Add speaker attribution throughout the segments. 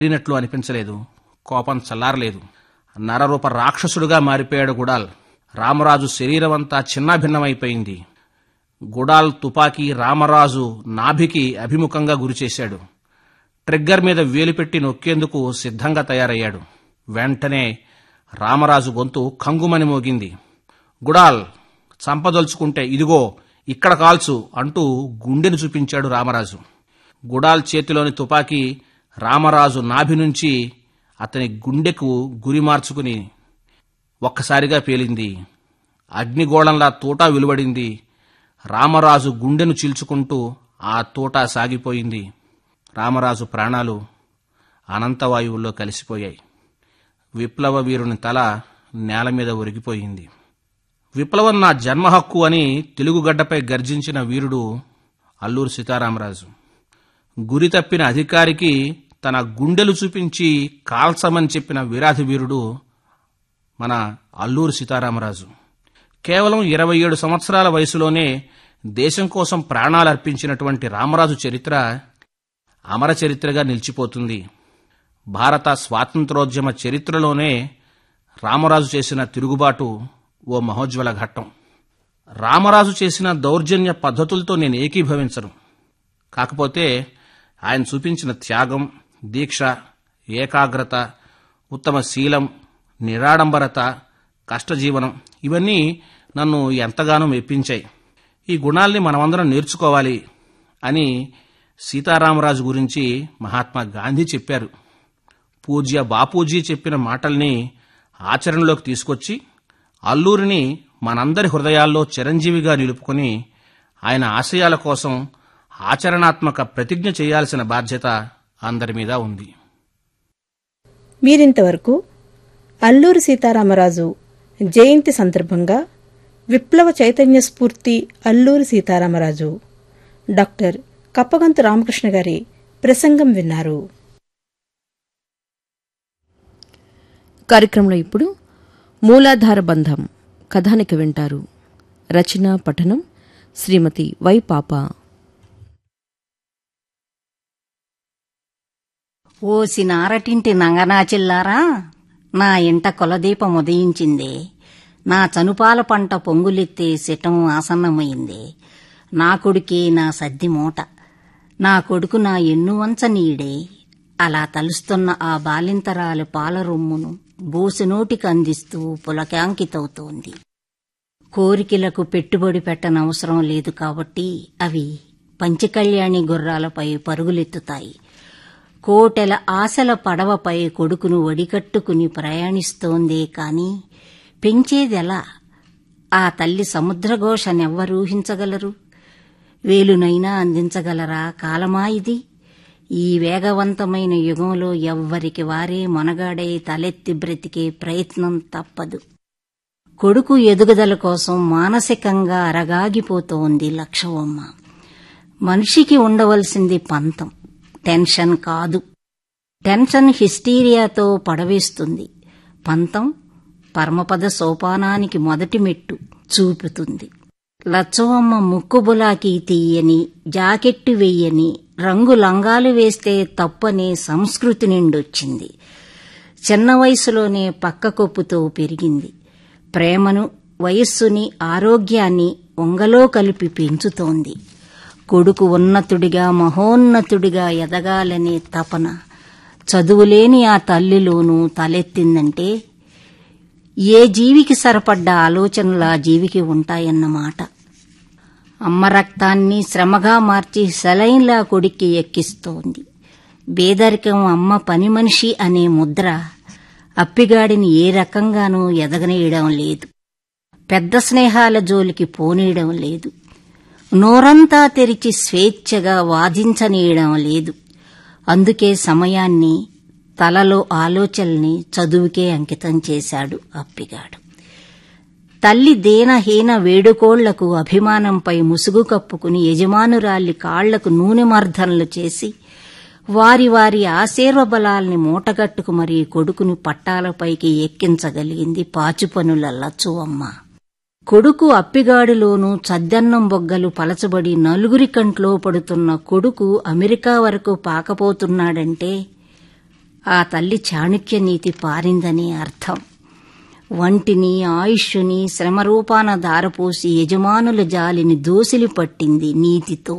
Speaker 1: మారినట్లు అనిపించలేదు కోపం చల్లారలేదు నరరూప రాక్షసుడుగా మారిపోయాడు గుడాల్ రామరాజు శరీరమంతా చిన్నాభిన్నమైపోయింది గుడాల్ తుపాకీ రామరాజు నాభికి అభిముఖంగా గురిచేశాడు ట్రిగ్గర్ మీద వేలు పెట్టి నొక్కేందుకు సిద్ధంగా తయారయ్యాడు వెంటనే రామరాజు గొంతు కంగుమని మోగింది గుడాల్ చంపదలుచుకుంటే ఇదిగో ఇక్కడ కాల్చు అంటూ గుండెను చూపించాడు రామరాజు గుడాల్ చేతిలోని తుపాకీ రామరాజు నాభి నుంచి అతని గుండెకు గురి మార్చుకుని ఒక్కసారిగా పేలింది అగ్నిగోళంలా తూటా వెలువడింది రామరాజు గుండెను చీల్చుకుంటూ ఆ తూటా సాగిపోయింది రామరాజు ప్రాణాలు అనంతవాయువుల్లో కలిసిపోయాయి విప్లవ వీరుని తల నేల మీద ఒరిగిపోయింది విప్లవం నా జన్మ హక్కు అని తెలుగుగడ్డపై గర్జించిన వీరుడు అల్లూరు సీతారామరాజు గురి తప్పిన అధికారికి తన గుండెలు చూపించి కాల్చమని చెప్పిన వీరాధి వీరుడు మన అల్లూరు సీతారామరాజు కేవలం ఇరవై ఏడు సంవత్సరాల వయసులోనే దేశం కోసం ప్రాణాలు అర్పించినటువంటి రామరాజు చరిత్ర అమర చరిత్రగా నిలిచిపోతుంది భారత స్వాతంత్రోద్యమ చరిత్రలోనే రామరాజు చేసిన తిరుగుబాటు ఓ మహోజ్వల ఘట్టం రామరాజు చేసిన దౌర్జన్య పద్ధతులతో నేను ఏకీభవించను కాకపోతే ఆయన చూపించిన త్యాగం దీక్ష ఏకాగ్రత ఉత్తమ శీలం నిరాడంబరత కష్టజీవనం ఇవన్నీ నన్ను ఎంతగానో మెప్పించాయి ఈ గుణాల్ని మనమందరం నేర్చుకోవాలి అని సీతారామరాజు గురించి మహాత్మా గాంధీ చెప్పారు పూజ్య బాపూజీ చెప్పిన మాటల్ని ఆచరణలోకి తీసుకొచ్చి అల్లూరిని మనందరి హృదయాల్లో చిరంజీవిగా నిలుపుకొని ఆయన ఆశయాల కోసం ఆచరణాత్మక ప్రతిజ్ఞ చేయాల్సిన బాధ్యత అందరి మీద ఉంది
Speaker 2: మీరింతవరకు అల్లూరి సీతారామరాజు జయంతి సందర్భంగా విప్లవ చైతన్య స్ఫూర్తి అల్లూరి సీతారామరాజు డాక్టర్ కప్పగంతు రామకృష్ణ గారి ప్రసంగం విన్నారు
Speaker 3: కార్యక్రమంలో ఇప్పుడు మూలాధార బంధం కథానిక వింటారు రచన పఠనం శ్రీమతి వై పాప
Speaker 4: ఓసి నారటింటి నంగనాచిల్లారా నా ఇంట కులదీపం ఉదయించిందే నా చనుపాల పంట పొంగులెత్తే శిటం ఆసన్నమైందే నా కొడుకే నా సద్ది మూట నా కొడుకు నా ఎన్ను వంచనీడే అలా తలుస్తున్న ఆ బాలింతరాలు పాల రొమ్మును బోసినోటికి అందిస్తూ పులకాంకితవుతోంది కోరికలకు పెట్టుబడి పెట్టనవసరం లేదు కాబట్టి అవి పంచకళ్యాణి గుర్రాలపై పరుగులెత్తుతాయి కోటెల ఆశల పడవపై కొడుకును వడికట్టుకుని ప్రయాణిస్తోందే కాని పెంచేదెలా ఆ తల్లి సముద్రఘోషనెవ్వరూహించగలరు వేలునైనా అందించగలరా కాలమా ఇది ఈ వేగవంతమైన యుగంలో ఎవ్వరికి వారే మొనగాడై తలెత్తి బ్రతికే ప్రయత్నం తప్పదు కొడుకు ఎదుగుదల కోసం మానసికంగా అరగాగిపోతోంది లక్షవమ్మ మనిషికి ఉండవలసింది పంతం టెన్షన్ కాదు టెన్షన్ హిస్టీరియాతో పడవేస్తుంది పంతం పరమపద సోపానానికి మొదటి మెట్టు చూపుతుంది లచ్చవమ్మ ముక్కుబులాకి తీయని జాకెట్టు వెయ్యని రంగు లంగాలు వేస్తే తప్పనే సంస్కృతి నిండొచ్చింది చిన్న వయసులోనే పక్కకొప్పుతో పెరిగింది ప్రేమను వయస్సుని ఆరోగ్యాన్ని ఒంగలో కలిపి పెంచుతోంది కొడుకు ఉన్నతుడిగా మహోన్నతుడిగా ఎదగాలనే తపన చదువులేని ఆ తల్లిలోనూ తలెత్తిందంటే ఏ జీవికి సరిపడ్డ ఆలోచనలు ఆ జీవికి ఉంటాయన్నమాట అమ్మ రక్తాన్ని శ్రమగా మార్చి సెలైన్లా కొడుక్కి ఎక్కిస్తోంది బేదరికం అమ్మ పని మనిషి అనే ముద్ర అప్పిగాడిని ఏ రకంగానూ ఎదగనీయడం లేదు పెద్ద స్నేహాల జోలికి పోనీయడం లేదు నోరంతా తెరిచి స్వేచ్ఛగా వాదించనీయడం లేదు అందుకే సమయాన్ని తలలో ఆలోచనల్ని చదువుకే అంకితం చేశాడు అప్పిగాడు తల్లి దేనహీన వేడుకోళ్లకు అభిమానంపై ముసుగు కప్పుకుని యజమానురాలి కాళ్లకు నూనె మర్దనలు చేసి వారి వారి ఆశీర్వబలాల్ని మూటగట్టుకు మరీ కొడుకుని పట్టాలపైకి ఎక్కించగలిగింది పాచుపనుల లచ్చువమ్మ కొడుకు అప్పిగాడిలోనూ చద్దన్నం బొగ్గలు పలచబడి నలుగురి కంట్లో పడుతున్న కొడుకు అమెరికా వరకు పాకపోతున్నాడంటే ఆ తల్లి చాణుక్య నీతి పారిందని అర్థం వంటిని ఆయుష్ని శ్రమరూపాన దారపోసి యజమానుల జాలిని దోసిలి పట్టింది నీతితో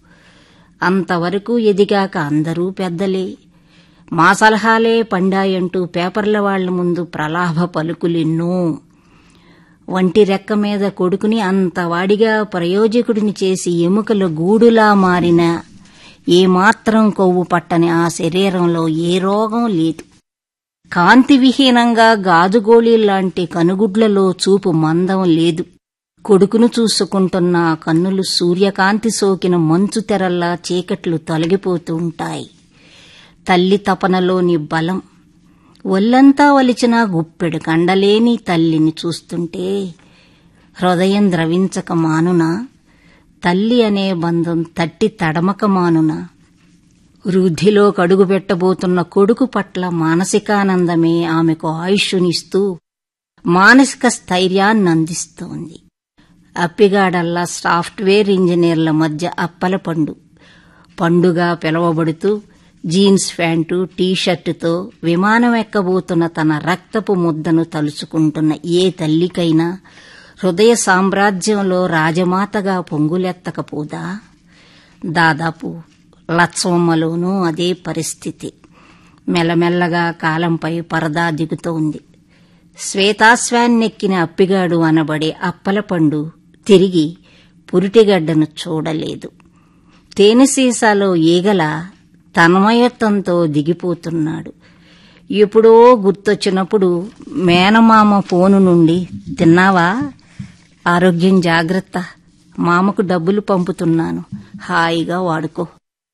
Speaker 4: అంతవరకు ఎదిగాక అందరూ పెద్దలే మా సలహాలే పండాయంటూ పేపర్ల వాళ్ల ముందు ప్రలాభ పలుకులెన్నో వంటి రెక్క మీద కొడుకుని అంతవాడిగా ప్రయోజకుడిని చేసి ఎముకల గూడులా మారిన ఏమాత్రం కొవ్వు పట్టని ఆ శరీరంలో ఏ రోగం లేదు కాంతి విహీనంగా గాజుగోళీల్లాంటి కనుగుడ్లలో చూపు మందం లేదు కొడుకును చూసుకుంటున్న ఆ కన్నులు సూర్యకాంతి సోకిన మంచు తెరల్లా చీకట్లు తొలగిపోతూ ఉంటాయి తల్లి తపనలోని బలం ఒల్లంతా వలిచిన గుప్పెడు కండలేని తల్లిని చూస్తుంటే హృదయం ద్రవించక మానునా తల్లి అనే బంధం తట్టి తడమక మానునా వృద్ధిలో కడుగు పెట్టబోతున్న కొడుకు పట్ల మానసికానందమే ఆమెకు ఆయుష్నిస్తూ మానసిక స్థైర్యాన్ని అందిస్తోంది అప్పిగాడల్లా సాఫ్ట్వేర్ ఇంజనీర్ల మధ్య అప్పల పండు పండుగా పిలవబడుతూ జీన్స్ ప్యాంటు టీషర్టుతో విమానం ఎక్కబోతున్న తన రక్తపు ముద్దను తలుచుకుంటున్న ఏ తల్లికైనా హృదయ సామ్రాజ్యంలో రాజమాతగా పొంగులెత్తకపోదా దాదాపు లత్సవమ్మలోనూ అదే పరిస్థితి మెల్లమెల్లగా కాలంపై పరదా దిగుతోంది శ్వేతాశ్వాన్నెక్కిన అప్పిగాడు అనబడే అప్పలపండు తిరిగి పురిటిగడ్డను చూడలేదు తేనె సీసాలో ఈగల తన్మయత్వంతో దిగిపోతున్నాడు ఎప్పుడో గుర్తొచ్చినప్పుడు మేనమామ ఫోను నుండి తిన్నావా ఆరోగ్యం జాగ్రత్త మామకు డబ్బులు పంపుతున్నాను హాయిగా వాడుకో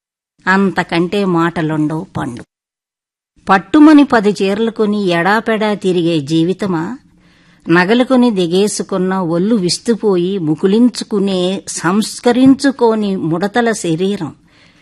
Speaker 4: అంతకంటే మాటలుండవు పండు పట్టుమని పది చీరలు కొని ఎడాపెడా తిరిగే జీవితమా నగలుకొని దిగేసుకున్న ఒళ్ళు విస్తుపోయి ముకులించుకునే సంస్కరించుకోని ముడతల శరీరం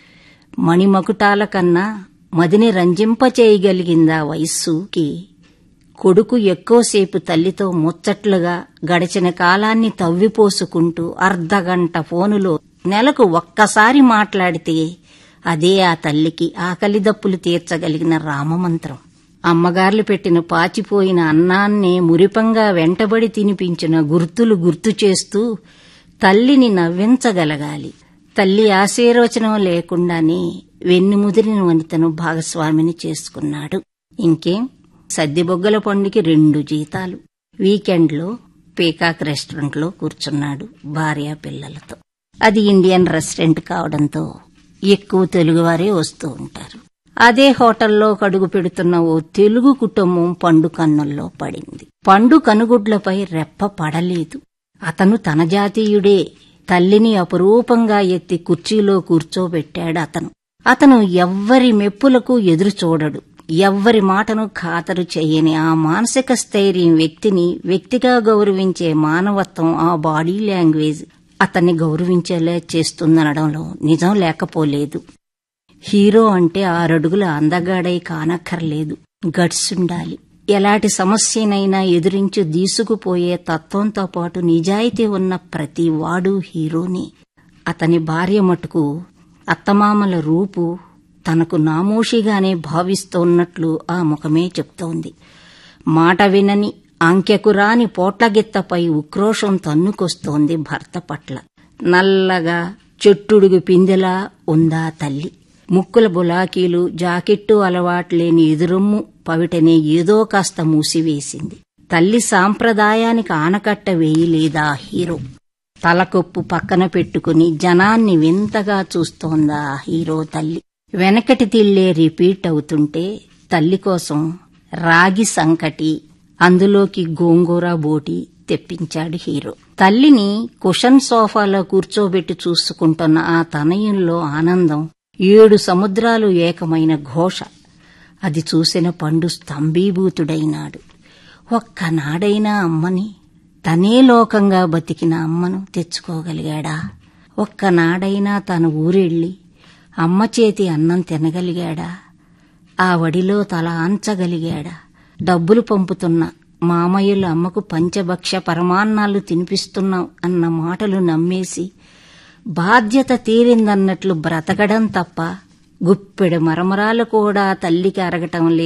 Speaker 4: మణిమకుటాల కన్నా మదిని రంజింపచేయగలిగిందా వయస్సుకి కొడుకు ఎక్కువసేపు తల్లితో ముచ్చట్లుగా గడిచిన కాలాన్ని తవ్విపోసుకుంటూ అర్ధగంట ఫోనులో నెలకు ఒక్కసారి మాట్లాడితే అదే ఆ తల్లికి ఆకలి దప్పులు తీర్చగలిగిన రామమంత్రం అమ్మగార్లు పెట్టిన పాచిపోయిన అన్నాన్నే మురిపంగా వెంటబడి తినిపించిన గుర్తులు గుర్తు చేస్తూ తల్లిని నవ్వించగలగాలి తల్లి ఆశీర్వచనం లేకుండానే వెన్నుముదిరిన వనితను భాగస్వామిని చేసుకున్నాడు ఇంకేం సద్దిబొగ్గల పండుకి రెండు జీతాలు వీకెండ్లో పీకాక్ రెస్టారెంట్లో కూర్చున్నాడు భార్య పిల్లలతో అది ఇండియన్ రెస్టారెంట్ కావడంతో ఎక్కువ తెలుగువారే వస్తూ ఉంటారు అదే హోటల్లో కడుగు పెడుతున్న ఓ తెలుగు కుటుంబం పండు కన్నుల్లో పడింది పండు కనుగుడ్లపై రెప్ప పడలేదు అతను తన జాతీయుడే తల్లిని అపురూపంగా ఎత్తి కుర్చీలో కూర్చోబెట్టాడు అతను అతను ఎవ్వరి మెప్పులకు ఎదురు చూడడు ఎవ్వరి మాటను ఖాతరు చేయని ఆ మానసిక స్థైర్యం వ్యక్తిని వ్యక్తిగా గౌరవించే మానవత్వం ఆ బాడీ లాంగ్వేజ్ అతన్ని గౌరవించేలా చేస్తుందనడంలో నిజం లేకపోలేదు హీరో అంటే ఆరడుగుల అందగాడై కానక్కర్లేదు గట్స్ ఉండాలి ఎలాంటి సమస్యనైనా ఎదురించి దీసుకుపోయే తత్వంతో పాటు నిజాయితీ ఉన్న ప్రతి వాడు హీరోని అతని భార్య మటుకు అత్తమామల రూపు తనకు నామోషిగానే భావిస్తోన్నట్లు ఆ ముఖమే చెప్తోంది మాట వినని అంకెకురాని పోట్లగిత్తపై ఉక్రోషం తన్నుకొస్తోంది భర్త పట్ల నల్లగా చెట్టుడుగు పిందెలా ఉందా తల్లి ముక్కుల బులాకీలు జాకెట్టు అలవాట్లేని ఎదురొమ్ము పవిటనే ఏదో కాస్త మూసివేసింది తల్లి సాంప్రదాయానికి ఆనకట్ట వేయలేదా హీరో తలకొప్పు పక్కన పెట్టుకుని జనాన్ని వింతగా చూస్తోందా హీరో తల్లి వెనకటి తిల్లే రిపీట్ అవుతుంటే తల్లి కోసం రాగి సంకటి అందులోకి గోంగూర బోటి తెప్పించాడు హీరో తల్లిని కుషన్ సోఫాలో కూర్చోబెట్టి చూసుకుంటున్న ఆ తనయంలో ఆనందం ఏడు సముద్రాలు ఏకమైన ఘోష అది చూసిన పండు స్తంభీభూతుడైనాడు ఒక్కనాడైనా అమ్మని తనే లోకంగా బతికిన అమ్మను తెచ్చుకోగలిగాడా ఒక్కనాడైనా తన ఊరెళ్ళి అమ్మ చేతి అన్నం తినగలిగాడా ఆ వడిలో తల ఆంచగలిగాడా డబ్బులు పంపుతున్న మామయ్యలు అమ్మకు పంచభక్ష పరమాన్నాలు తినిపిస్తున్నాం అన్న మాటలు నమ్మేసి బాధ్యత తీరిందన్నట్లు బ్రతకడం తప్ప గుప్పెడు మరమరాలు కూడా తల్లికి అరగటం లేదు